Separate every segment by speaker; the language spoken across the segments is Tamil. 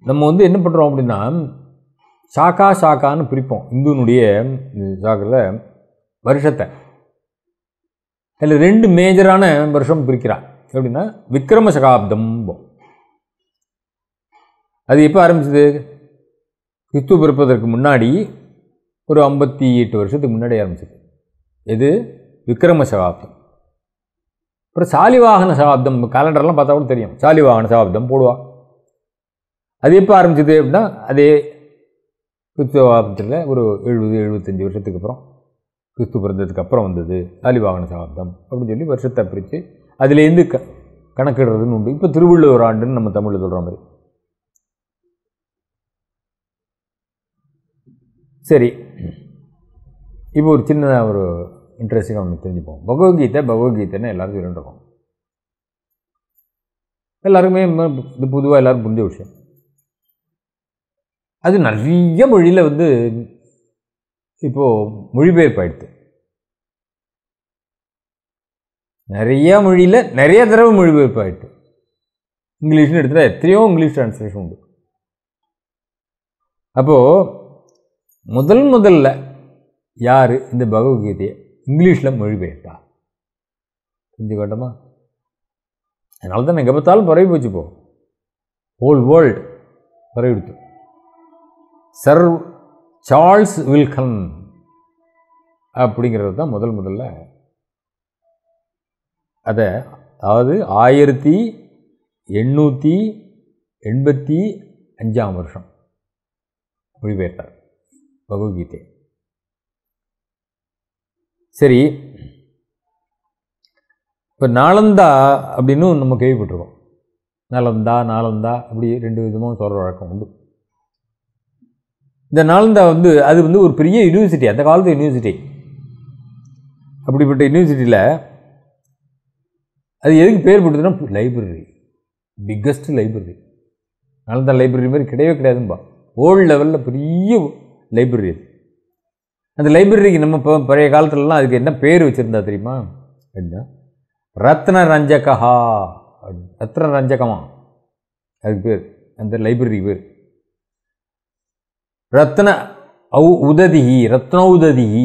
Speaker 1: நம்ம வந்து என்ன பண்ணுறோம் அப்படின்னா சாக்கா சாக்கான்னு பிரிப்போம் இந்துனுடைய சாக்கில் வருஷத்தை அதில் ரெண்டு மேஜரான வருஷம் பிரிக்கிறான் எப்படின்னா விக்ரம சகாப்தம் அது எப்போ ஆரம்பிச்சது கிறிஸ்து பிறப்பதற்கு முன்னாடி ஒரு ஐம்பத்தி எட்டு வருஷத்துக்கு முன்னாடி ஆரம்பிச்சது எது விக்ரம சகாப்தம் அப்புறம் சாலிவாகன சகாப்தம் கேலண்டர்லாம் பார்த்தா கூட தெரியும் சாலிவாகன சகாப்தம் போடுவா அது எப்போ ஆரம்பிச்சது அப்படின்னா அதே கிறிஸ்துவாபத்தில் ஒரு எழுபது எழுபத்தஞ்சி வருஷத்துக்கு அப்புறம் கிறிஸ்து பிறந்ததுக்கு அப்புறம் வந்தது சாலிவாகன சகாப்தம் அப்படின்னு சொல்லி வருஷத்தை பிரித்து அதுலேருந்து க கணக்கிடுறதுன்னு உண்டு இப்போ திருவள்ளுவர் ஆண்டுன்னு நம்ம தமிழில் சொல்கிற மாதிரி சரி இப்போ ஒரு சின்ன ஒரு இன்ட்ரெஸ்டிங்காக ஒன்று தெரிஞ்சுப்போம் பகவத்கீதை பகவத்கீதைன்னு எல்லாரும் சொல்லிட்டுருக்கோம் எல்லாருக்குமே ம- இது பொதுவாக எல்லாரும் புரிஞ்ச விஷயம் அது நிறைய மொழியில் வந்து இப்போது மொழிபெயர்ப்பாயிடுது நிறைய மொழியில் நிறைய தடவை மொழிபெயர்ப்பாயிட்டு இங்கிலீஷ்னு எடுத்துட்டா எத்தனையோ இங்கிலீஷ் ட்ரான்ஸ்லேஷன் உண்டு அப்போது முதல் முதல்ல யார் இந்த பகவத்கீதையை இங்கிலீஷில் மொழிபெயர்த்தா புரிஞ்சு காட்டமா அதனால தான் எங்கே பார்த்தாலும் பரவி போச்சு போ ஹோல் வேர்ல்டு பரவிடுத்து சர் சார்ல்ஸ் வில்கன் அப்படிங்கிறது தான் முதல் முதல்ல அதை அதாவது ஆயிரத்தி எண்ணூற்றி எண்பத்தி அஞ்சாம் வருஷம் மொழிபெயர்த்தார் பகவத்கீதை சரி இப்போ நாலந்தா அப்படின்னு நம்ம கேள்விப்பட்டிருக்கோம் நலந்தா நாலந்தா அப்படி ரெண்டு விதமாக சொல்கிற வழக்கம் உண்டு இந்த நாலந்தா வந்து அது வந்து ஒரு பெரிய யூனிவர்சிட்டி அந்த காலத்து யூனிவர்சிட்டி அப்படிப்பட்ட யூனிவர்சிட்டியில் அது எதுக்கு பேர் போட்டதுன்னா library biggest library Nalanda library மாதிரி கிடையவே கிடையாதும்பா ஓல்டு லெவலில் பெரிய லைப்ரரி அது அந்த லைப்ரரிக்கு நம்ம இப்போ பழைய காலத்துலலாம் அதுக்கு என்ன பேர் வச்சுருந்தா தெரியுமா என்ன ரத்ன ரஞ்சகஹா அப்படின்னு. ரத்ன ரஞ்சகமா அதுக்கு பேர் அந்த லைப்ரரிக்கு பேர் ரத்ன ஔ உததிஹி ரத்னௌததிஹி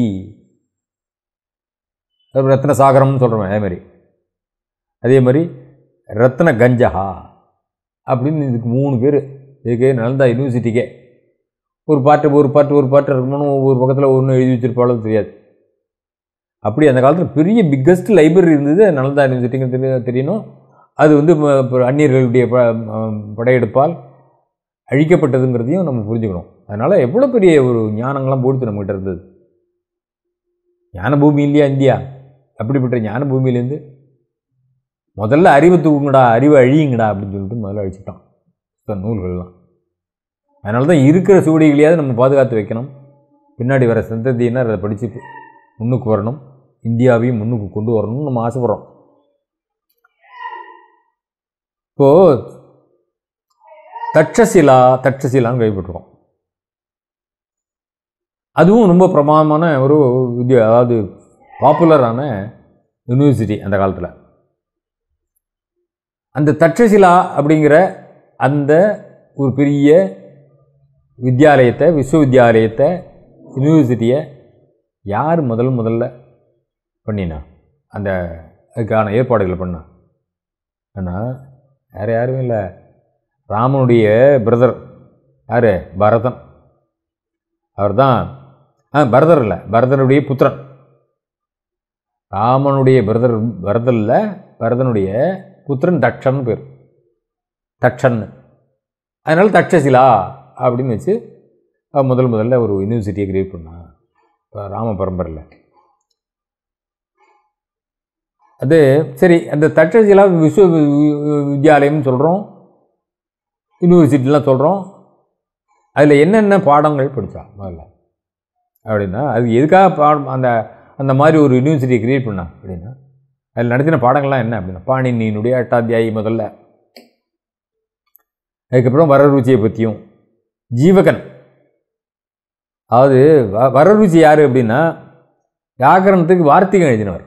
Speaker 1: அது ரத்ன சாகரம்னு சொல்கிறோம் அதே மாதிரி அதே மாதிரி ரத்ன கஞ்சஹா அப்படின்னு இதுக்கு மூணு பேர் இதுக்கே நலந்தா யூனிவர்சிட்டிக்கே ஒரு பாட்டு ஒரு பாட்டு ஒரு பாட்டு இருக்கணும்னு ஒவ்வொரு பக்கத்தில் ஒன்று எழுதி வச்சிருப்பாலும் தெரியாது அப்படி அந்த காலத்தில் பெரிய பிக்கஸ்ட் லைப்ரரி இருந்தது நலந்தா யூனிவர்சிட்டிங்க தெரிய தெரியணும் அது வந்து ம- இப்ப அந்நியர்களுடைய ப ம- படையெடுப்பால் அழிக்கப்பட்டதுங்கிறதையும் நம்ம புரிஞ்சுக்கணும் அதனால் எவ்வளோ பெரிய ஒரு ஞானங்கள்லாம் போடுத்து நம்மகிட்ட இருந்தது ஞான பூமி இல்லையா இந்தியா அப்படிப்பட்ட ஞான பூமியிலேருந்து முதல்ல அறிவை தூக்குங்கடா அறிவை அழியுங்கடா அப்படின்னு சொல்லிட்டு முதல்ல அழிச்சிட்டான் இந்த நூல்கள்லாம் அதனால தான் இருக்கிற சுவடிகளையாவது நம்ம பாதுகாத்து வைக்கணும் பின்னாடி வர சந்ததியினர் அதை படித்து முன்னுக்கு வரணும் இந்தியாவையும் முன்னுக்கு கொண்டு வரணும்னு நம்ம ஆசைப்படுறோம் இப்போது தட்சசிலா தட்சசிலான்னு கேள்விப்பட்டிருக்கோம் அதுவும் ரொம்ப பிரமாதமான ஒரு வித்யா அதாவது பாப்புலரான யூனிவர்சிட்டி அந்த காலத்தில் அந்த தட்சசிலா அப்படிங்கிற அந்த ஒரு பெரிய வித்யாலயத்தை விஸ்வவித்யாலயத்தை யூனிவர்சிட்டியை யார் முதல் முதல்ல பண்ணினா அந்த அதுக்கான ஏற்பாடுகளை பண்ணா ஆனால் வேறு யாருமே இல்லை ராமனுடைய பிரதர் யார் பரதன் அவர் தான் ஆ பரதர் இல்லை பரதனுடைய புத்திரன் ராமனுடைய பிரதர் பரதன் இல்லை பரதனுடைய புத்திரன் தட்சன் பேர் தட்சன் அதனால் தட்சசிலா அப்படின்னு வச்சு அவ முதல் முதல்ல ஒரு யூனிவர்சிட்டியை கிரியேட் பண்ணா இப்போ ராம பரம்பரையில் அது சரி அந்த தட்சசிலா விஸ்வ வி- வித்யாலயம்னு சொல்கிறோம் யூனிவர்சிட்டிலாம் சொல்கிறோம் அதில் என்னென்ன பாடங்கள் படித்தா முதல்ல அப்படின்னா அது எதுக்காக பாடம் அந்த அந்த மாதிரி ஒரு யூனிவர்சிட்டியை கிரியேட் பண்ணா அப்படின்னா அதில் நடத்தின பாடங்கள்லாம் என்ன அப்படின்னா பாணினியினுடைய அட்டாத்தியாயி முதல்ல அதுக்கப்புறம் வரருச்சியை பற்றியும் ஜீவகன் அதாவது வ- வரருச்சி யார் அப்படின்னா வியாக்கரணத்துக்கு வார்த்திகம் எழுதினவர்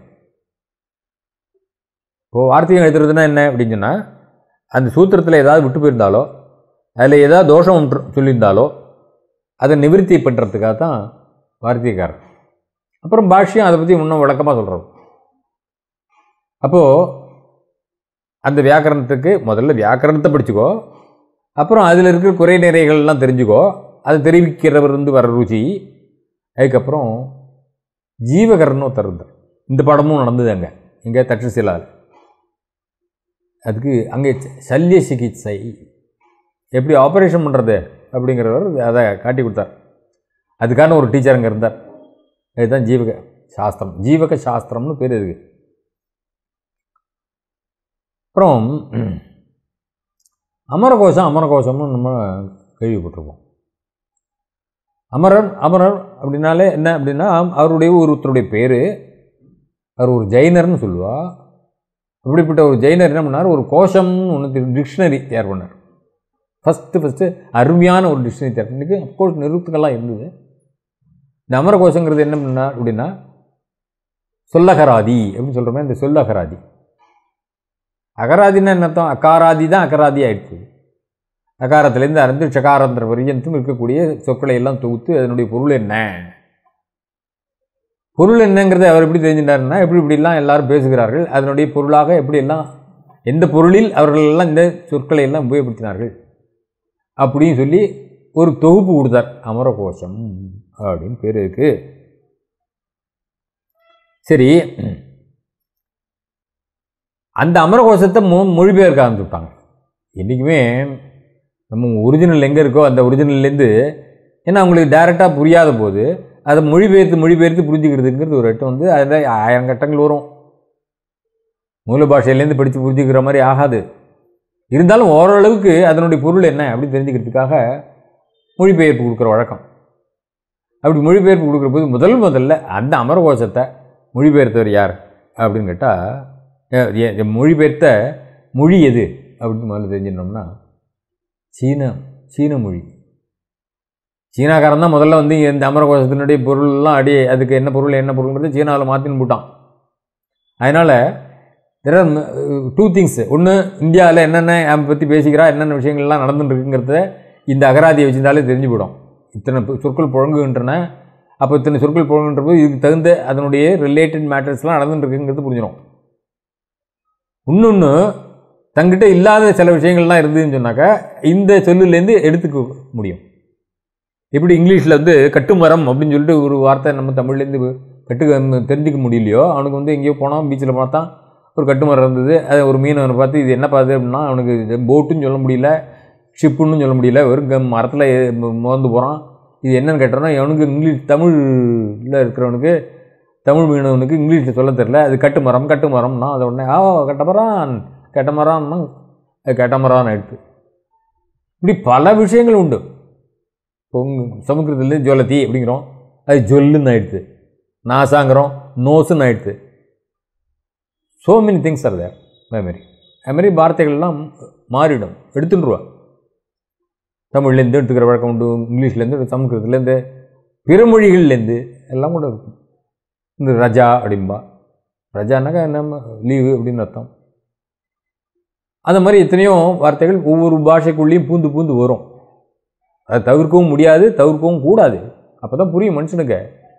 Speaker 1: இப்போது வார்த்திகம் எழுதுறதுன்னா என்ன அப்படின்னு சொன்னால் அந்த சூத்திரத்தில் ஏதாவது விட்டு போயிருந்தாலோ அதில் ஏதாவது தோஷம் ஒன்று சொல்லியிருந்தாலோ அதை நிவர்த்தி பண்ணுறதுக்காக தான் வார்த்தைக்காரர் அப்புறம் பாஷ்யம் அதை பற்றி இன்னும் விளக்கமாக சொல்கிறது அப்போது அந்த வியாக்கரணத்துக்கு முதல்ல வியாக்கரணத்தை படிச்சுக்கோ அப்புறம் அதில் இருக்கிற குறை நிறைகள்லாம் தெரிஞ்சுக்கோ அதை தெரிவிக்கிறவர் வந்து வர ருச்சி அதுக்கப்புறம் ஜீவகரன்னு ஒருத்தர் இருந்தார் இந்த படமும் நடந்தது அங்கே இங்கே தட்சசிலால் அதுக்கு அங்கே சல்ய சிகிச்சை எப்படி ஆப்ரேஷன் பண்ணுறது அப்படிங்கிறவர் அதை காட்டி கொடுத்தார் அதுக்கான ஒரு டீச்சர் அங்கே இருந்தார் இதுதான் ஜீவக சாஸ்திரம் ஜீவக சாஸ்திரம்னு பேர் இதுக்கு அப்புறம் அமரகோஷம் அமரகோஷம்னு நம்ம கேள்விப்பட்டிருப்போம் அமரர் அமரர் அப்படின்னாலே என்ன அப்படின்னா அவருடைய ஒருத்தருடைய பேர் அவர் ஒரு ஜெயினர்னு சொல்லுவா அப்படிப்பட்ட ஒரு ஜெயினர் என்ன பண்ணார் ஒரு கோஷம்னு ஒன்று டிக்ஷனரி தயார் பண்ணார் ஃபஸ்ட்டு ஃபஸ்ட்டு அருமையான ஒரு டிக்ஷனரி தயார் பண்ணிக்கு அப்கோர்ஸ் நிறுத்துக்கெல்லாம் இருந்தது இந்த அமரகோஷங்கிறது என்ன பண்ணார் அப்படின்னா சொல்லகராதி அப்படின்னு சொல்கிறோமே இந்த சொல்லகராதி அகராதின்னா என்ன அர்த்தம் அகாராதி தான் அகராதி ஆயிடுச்சு அகாரத்திலேருந்து அறந்து சகாரந்திர பரியந்தும் இருக்கக்கூடிய சொற்களை எல்லாம் தொகுத்து அதனுடைய பொருள் என்ன பொருள் என்னங்கிறத அவர் எப்படி தெரிஞ்சிட்டாருன்னா எப்படி இப்படிலாம் எல்லாரும் பேசுகிறார்கள் அதனுடைய பொருளாக எப்படியெல்லாம் எந்த பொருளில் அவர்கள் எல்லாம் இந்த சொற்களை எல்லாம் உபயோகப்படுத்தினார்கள் அப்படின்னு சொல்லி ஒரு தொகுப்பு கொடுத்தார் அமரகோஷம் அப்படின்னு பேர் இருக்கு சரி அந்த அமரகோஷத்தை மொ மொழிபெயர்க்க ஆரம்பிச்சுட்டாங்க என்றைக்குமே நம்ம ஒரிஜினல் எங்கே இருக்கோ அந்த ஒரிஜினல்லேருந்து ஏன்னா அவங்களுக்கு டைரெக்டாக புரியாத போது அதை மொழிபெயர்த்து மொழிபெயர்த்து புரிஞ்சுக்கிறதுங்கிறது ஒரு இடம் வந்து அதில் ஆயிரம் கட்டங்கள் வரும் மூல பாஷையிலேருந்து படித்து புரிஞ்சுக்கிற மாதிரி ஆகாது இருந்தாலும் ஓரளவுக்கு அதனுடைய பொருள் என்ன அப்படின்னு தெரிஞ்சுக்கிறதுக்காக மொழிபெயர்ப்பு கொடுக்குற வழக்கம் அப்படி மொழிபெயர்ப்பு கொடுக்குற போது முதல் முதல்ல அந்த அமரகோஷத்தை மொழிபெயர்த்தவர் யார் அப்படின்னு கேட்டால் மொழிபெயர்த்த மொழி எது அப்படின்னு முதல்ல தெரிஞ்சிடணும்னா சீன சீன மொழி சீனாக்காரன் தான் முதல்ல வந்து இந்த அமரகோஷத்தினுடைய பொருள்லாம் அடி அதுக்கு என்ன பொருள் என்ன பொருள்ங்கிறது சீனாவில் மாற்றின்னு போட்டான் அதனால் தெர் ஆர் டூ திங்ஸ் ஒன்று இந்தியாவில் என்னென்ன அவன் பற்றி பேசிக்கிறா என்னென்ன விஷயங்கள்லாம் நடந்துட்டு இருக்குங்கிறத இந்த அகராதியை வச்சிருந்தாலே தெரிஞ்சு போயிடும் இத்தனை சொற்கள் புழங்குகின்றன அப்போ இத்தனை சொற்கள் புழங்குன்ற போது இதுக்கு தகுந்த அதனுடைய ரிலேட்டட் மேட்டர்ஸ்லாம் நடந்துட்டு இருக்குங்கிறது புரிஞ்சிடும் இன்னொன்று தங்கிட்ட இல்லாத சில விஷயங்கள்லாம் இருந்ததுன்னு சொன்னாக்கா இந்த சொல்லுலேருந்து எடுத்துக்க முடியும் எப்படி இங்கிலீஷில் வந்து கட்டுமரம் அப்படின்னு சொல்லிட்டு ஒரு வார்த்தை நம்ம தமிழ்லேருந்து கட்டு தெரிஞ்சிக்க முடியலையோ அவனுக்கு வந்து எங்கேயோ போனால் பீச்சில் பார்த்தா ஒரு கட்டுமரம் இருந்தது அது ஒரு மீனவனை பார்த்து இது என்ன பார்த்து அப்படின்னா அவனுக்கு இது போட்டுன்னு சொல்ல முடியல ஷிப்புன்னு சொல்ல முடியல வெறும் மரத்தில் மோந்து போகிறான் இது என்னன்னு கேட்டோன்னா அவனுக்கு இங்கிலீஷ் தமிழில் இருக்கிறவனுக்கு தமிழ் மீனவனுக்கு இங்கிலீஷில் சொல்ல தெரில அது கட்டுமரம் கட்டுமரம்னா அதை உடனே ஆ கட்டமரான் கெட்டமரான்னா அது கெட்டமரான் ஆயிடுது இப்படி பல விஷயங்கள் உண்டு பொங்கு சமுத்திரத்தில் ஜொலத்தி அப்படிங்கிறோம் அது ஜொல்லுன்னு ஆயிடுது நாசாங்கிறோம் நோஸுன்னு ஆயிடுது so many things are there அதுமாரி அதுமாரி வார்த்தைகள்லாம் மாறிடும் எடுத்துட்டுருவா தமிழ்லேருந்து எடுத்துக்கிற வழக்கம் உண்டு இங்கிலீஷ்லேருந்து சமஸ்கிருதத்துலேருந்து பிற மொழிகள்லேருந்து எல்லாம் கூட இருக்கும் இந்த ரஜா அப்படின்பா ரஜானாக்கா நம்ம லீவு அப்படின்னு அர்த்தம் அந்த மாதிரி எத்தனையோ வார்த்தைகள் ஒவ்வொரு பாஷைக்குள்ளேயும் பூந்து பூந்து வரும் அதை தவிர்க்கவும் முடியாது தவிர்க்கவும் கூடாது அப்போ தான் புரியும் மனுஷனுக்கு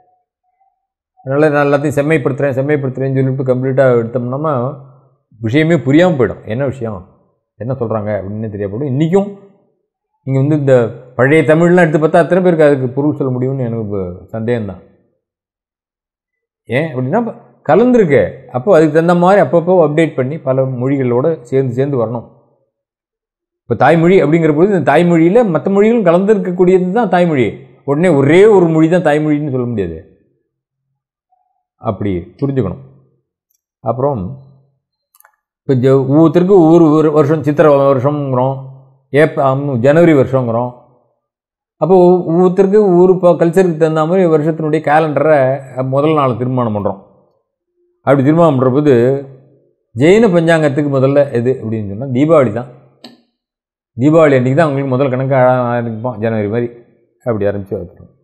Speaker 1: அதனால் நான் எல்லாத்தையும் செம்மைப்படுத்துகிறேன் செம்மைப்படுத்துகிறேன்னு சொல்லிட்டு கம்ப்ளீட்டாக எடுத்தோம்னா விஷயமே புரியாமல் போயிடும் என்ன விஷயம் என்ன சொல்கிறாங்க அப்படின்னு தெரிய போடும் இன்றைக்கும் நீங்கள் வந்து இந்த பழைய தமிழ்லாம் எடுத்து பார்த்தா அத்தனை பேருக்கு அதுக்கு பொருள் சொல்ல முடியும்னு எனக்கு சந்தேகம்தான் ஏன் அப்படின்னா கலந்துருக்கு அப்போ அதுக்கு தகுந்த மாதிரி அப்பப்போ அப்டேட் பண்ணி பல மொழிகளோடு சேர்ந்து சேர்ந்து வரணும் இப்போ தாய்மொழி அப்படிங்கிற போது இந்த தாய்மொழியில் மற்ற மொழிகளும் கலந்துருக்கக்கூடியது தான் தாய்மொழி உடனே ஒரே ஒரு மொழி தான் தாய்மொழின்னு சொல்ல முடியாது அப்படி புரிஞ்சுக்கணும் அப்புறம் இப்போ ஜ ஒவ்வொருத்தருக்கும் ஒவ்வொரு ஒரு வருஷம் சித்திரை வருஷங்கிறோம் ஏப் ஜனவரி வருஷங்கிறோம் அப்போ ஒவ்வொருத்தருக்கு ஒவ்வொரு இப்போ கல்ச்சருக்கு தகுந்த மாதிரி வருஷத்தினுடைய கேலண்டரை முதல் நாள் தீர்மானம் பண்ணுறோம் அப்படி தீர்மானம் பண்ணுற போது ஜெயின பஞ்சாங்கத்துக்கு முதல்ல எது அப்படின்னு சொன்னால் தீபாவளி தான் தீபாவளி அன்றைக்கி தான் அவங்களுக்கு முதல் கணக்கு ஆரம்பிப்போம் ஜனவரி மாதிரி அப்படி ஆரம்பித்து வச்சுருவோம்